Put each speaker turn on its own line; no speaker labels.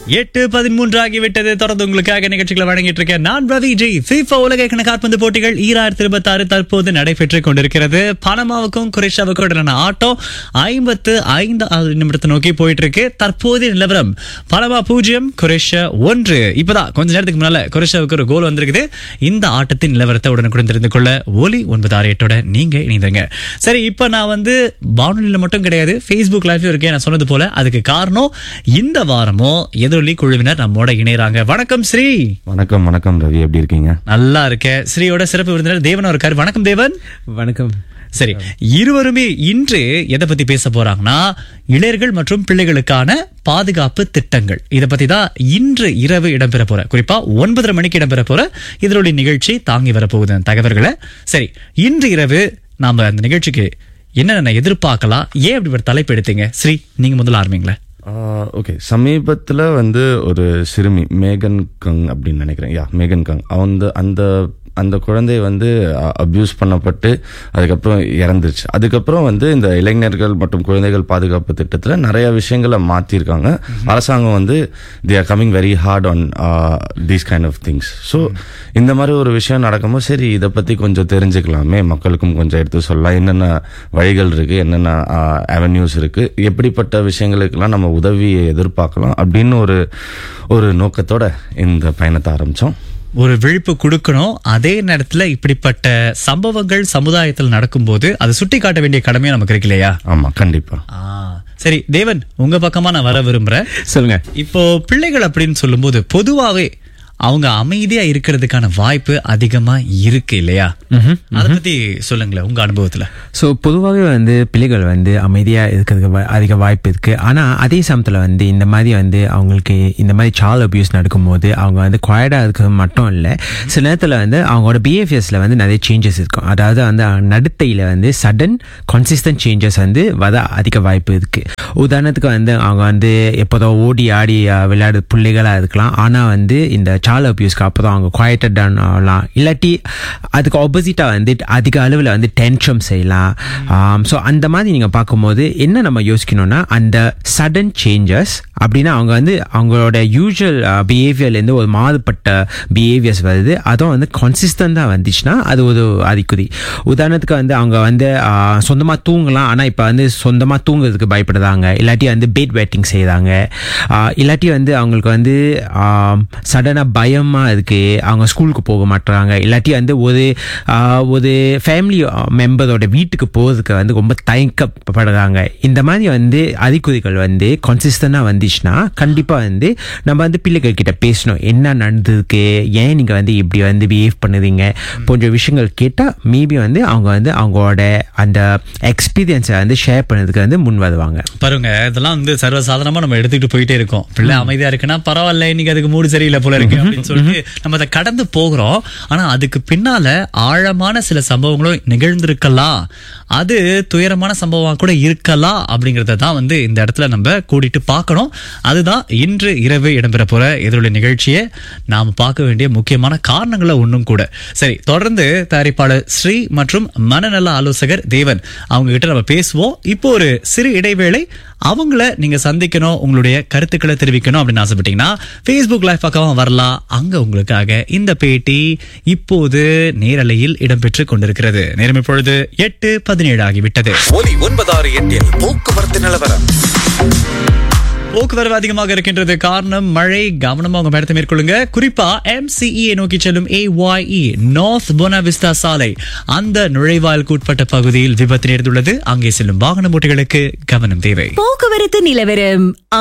எட்டு பதிமூன்று ஆகிவிட்டது தொடர்ந்து உங்களுக்காக நிகழ்ச்சிகளை வழங்கிட்டு இருக்கேன் நான் ரவி ஜி FIFA உலக கிண காற்பந்து போட்டிகள் ஈராயிரத்தி இருபத்தி ஆறு தற்போது நடைபெற்றுக் கொண்டிருக்கிறது பனமாவுக்கும் குரேஷாவுக்கும் இடையிலான ஆட்டம் ஐம்பத்து ஐந்தாவது நிமிடத்தை நோக்கி போயிட்டு இருக்கு தற்போதைய நிலவரம் பனமா பூஜ்ஜியம் குரேஷா ஒன்று இப்பதான் கொஞ்ச நேரத்துக்கு முன்னால குரேஷாவுக்கு ஒரு கோல் வந்திருக்குது இந்த ஆட்டத்தின் நிலவரத்தை உடனுக்குடன் தெரிந்து கொள்ள ஒலி ஒன்பது ஆறு எட்டோட நீங்க இணைந்துங்க சரி இப்ப நான் வந்து வானொலியில மட்டும் கிடையாது Facebook லைவ்லயும் இருக்கேன் நான் சொன்னது போல அதுக்கு காரணம் இந்த வாரமும் எதிரொலி குழுவினர் நம்மோட இணையறாங்க வணக்கம் ஸ்ரீ
வணக்கம் வணக்கம் ரவி எப்படி இருக்கீங்க
நல்லா இருக்கேன் ஸ்ரீயோட சிறப்பு விருந்தினர் தேவன் இருக்காரு வணக்கம் தேவன்
வணக்கம்
சரி இருவருமே இன்று எதை பத்தி பேச போறாங்கன்னா இளையர்கள் மற்றும் பிள்ளைகளுக்கான பாதுகாப்பு திட்டங்கள் இத பத்தி தான் இன்று இரவு இடம்பெற போற குறிப்பா ஒன்பதரை மணிக்கு இடம்பெற போற எதிரொலி நிகழ்ச்சி தாங்கி வரப்போகுது அந்த தகவல்களை சரி இன்று இரவு நாம அந்த நிகழ்ச்சிக்கு என்னென்ன எதிர்பார்க்கலாம் ஏன் அப்படி ஒரு தலைப்பு எடுத்தீங்க ஸ்ரீ நீங்க முதல்ல ஆரம்பிங்களேன்
ஓகே சமீபத்தில் வந்து ஒரு சிறுமி மேகன் கங் அப்படின்னு நினைக்கிறேன் யா மேகன் கங் அந்த அந்த அந்த குழந்தை வந்து அப்யூஸ் பண்ணப்பட்டு அதுக்கப்புறம் இறந்துருச்சு அதுக்கப்புறம் வந்து இந்த இளைஞர்கள் மற்றும் குழந்தைகள் பாதுகாப்பு திட்டத்தில் நிறைய விஷயங்களை மாற்றிருக்காங்க அரசாங்கம் வந்து they are coming very hard on these kind of things so இந்த மாதிரி ஒரு விஷயம் நடக்கும்போது சரி இதை பற்றி கொஞ்சம் தெரிஞ்சுக்கலாமே மக்களுக்கும் கொஞ்சம் எடுத்து சொல்லலாம் என்னென்ன வழிகள் இருக்குது என்னென்ன அவென்யூஸ் இருக்குது எப்படிப்பட்ட விஷயங்களுக்கெல்லாம் நம்ம உதவியை எதிர்பார்க்கலாம் அப்படின்னு ஒரு ஒரு நோக்கத்தோட இந்த பயணத்தை ஆரம்பித்தோம்
ஒரு விழிப்பு கொடுக்கணும் அதே நேரத்துல இப்படிப்பட்ட சம்பவங்கள் சமுதாயத்தில் நடக்கும்போது அதை சுட்டி காட்ட வேண்டிய கடமையும் நமக்கு இருக்கு இல்லையா
ஆமாம் கண்டிப்பாக
ஆ, சரி தேவன் உங்க பக்கமா நான் வர விரும்புறேன்
சொல்லுங்க
இப்போ பிள்ளைகள் அப்படின்னு சொல்லும்போது பொதுவாவே அவங்க அமைதியா இருக்கிறதுக்கான வாய்ப்பு அதிகமா இருக்கு இல்லையா அத பத்தி சொல்லுங்களேன் உங்க அனுபவத்துல
ஸோ பொதுவாகவே வந்து பிள்ளைகள் வந்து அமைதியாக இருக்கிறதுக்கு வா- அதிக வாய்ப்பு இருக்குது ஆனால் அதே சமயத்தில் வந்து இந்த மாதிரி வந்து அவங்களுக்கு இந்த மாதிரி சால் அபியூஸ் நடக்கும்போது அவங்க வந்து குவாய்டாக இருக்கிறது மட்டும் இல்லை சில நேரத்தில் வந்து அவங்களோட பிஹேவியர்ஸில் வந்து நிறைய சேஞ்சஸ் இருக்கும் அதாவது வந்து நடுத்தையில் வந்து சடன் கன்சிஸ்டன்ட் சேஞ்சஸ் வந்து வர அதிக வாய்ப்பு இருக்குது உதாரணத்துக்கு வந்து அவங்க வந்து எப்போதோ ஓடி ஆடி அஹ், விளையாடு பிள்ளைகளாக இருக்கலாம் ஆனால் வந்து இந்த சால் அபியூஸ்க்கு அப்புறம் அவங்க குவாய்டட் டவுன் ஆகலாம் இல்லாட்டி அதுக்கு ஆப்போசிட்டாக வந்து அதிக அளவில் வந்து டென்ஷன் செய்யலாம் ஸோ அந்த மாதிரி நீங்கள் பார்க்கும்போது என்ன நம்ம யோசிக்கணும்னா அந்த சடன் சேஞ்சஸ் அப்படின்னா அவங்க வந்து அவங்களோட யூஷுவல் பிஹேவியர்லேருந்து ஒரு மாறுபட்ட பிஹேவியர்ஸ் வருது அதுவும் வந்து கன்சிஸ்டண்டாக வந்துச்சுன்னா அது ஒரு அறிகுறி உதாரணத்துக்கு வந்து அவங்க வந்து சொந்தமாக தூங்கலாம் ஆனால் இப்போ வந்து சொந்தமாக தூங்குறதுக்கு பயப்படுறாங்க இல்லாட்டி வந்து பெட் வெட்டிங் செய்கிறாங்க இல்லாட்டி வந்து அவங்களுக்கு வந்து சடனாக பயமாக இருக்கு அவங்க ஸ்கூலுக்கு போக மாட்டுறாங்க இல்லாட்டி வந்து ஒரு ஆஹ், ஒரு ஃபேமிலி மெம்பரோட வீட்டுக்கு போகிறதுக்கு வந்து ரொம்ப தயக்கப்படுறாங்க இந்த மாதிரி வந்து அறிகுறிகள் வந்து கன்சிஸ்டண்டாக வந்துச்சுன்னா கண்டிப்பாக வந்து நம்ம வந்து பிள்ளைகள் கிட்ட பேசணும் என்ன நடந்திருக்கு ஏன் நீங்கள் வந்து இப்படி வந்து பிஹேவ் பண்ணுறீங்க போன்ற விஷயங்கள் கேட்டால் மேபி வந்து அவங்க வந்து அவங்களோட அந்த எக்ஸ்பீரியன்ஸை வந்து ஷேர் பண்ணதுக்கு வந்து முன் வருவாங்க
பாருங்க இதெல்லாம் வந்து சர்வசாதாரணமா நம்ம எடுத்துக்கிட்டு போயிட்டே இருக்கோம் பிள்ளை அமைதியா இருக்குன்னா பரவாயில்ல இன்னைக்கு அதுக்கு மூடு சரியில்லை போல இருக்கு அப்படின்னு சொல்லிட்டு நம்ம அதை கடந்து போகிறோம் ஆனா அதுக்கு பின்னால ஆழமான சில சம்பவங்களும் நிகழ்ந்திருக்கலாம் அது துயரமான சம்பவமா கூட இருக்கலாம் அப்படிங்கறத தான் வந்து இந்த இடத்துல நம்ம கூட்டிட்டு பார்க்கணும் அதுதான் இன்று இரவு இடம்பெற போற எதிரொலி நிகழ்ச்சியை நாம பார்க்க வேண்டிய முக்கியமான காரணங்களை ஒண்ணும் கூட சரி தொடர்ந்து தயாரிப்பாளர் ஸ்ரீ மற்றும் மனநல ஆலோசகர் தேவன் அவங்க கிட்ட நம்ம பேசுவோம் இப்போ ஒரு சிறு இடைவேளை அவங்கள நீங்க சந்திக்கணும் உங்களுடைய கருத்துக்களை தெரிவிக்கணும் அப்படின்னு ஆசைப்பட்டீங்கன்னா Facebook லைவ் பக்கமா வரலாம் அங்க உங்களுக்காக இந்த பேட்டி இப்போது நேரலையில் இடம்பெற்று கொண்டிருக்கிறது நேரம் இப்பொழுது எட்டு பதினேழு ஆகிவிட்டது
ஒலி ஒன்பதாறு எட்டில் போக்குவரத்து நிலவரம்
போக்குவரவு அதிகமாக இருக்கின்றது காரணம் மழை கவனமா உங்க பயணத்தை மேற்கொள்ளுங்க குறிப்பா MCE -ஐ நோக்கி செல்லும் AYE நார்த் போனாவிஸ்டா சாலை அந்த நுழைவாயிலுக்கு உட்பட்ட பகுதியில் விபத்து நேர்ந்துள்ளது அங்கே செல்லும் வாகன ஓட்டிகளுக்கு கவனம் தேவை
போக்குவரத்து நிலவரம்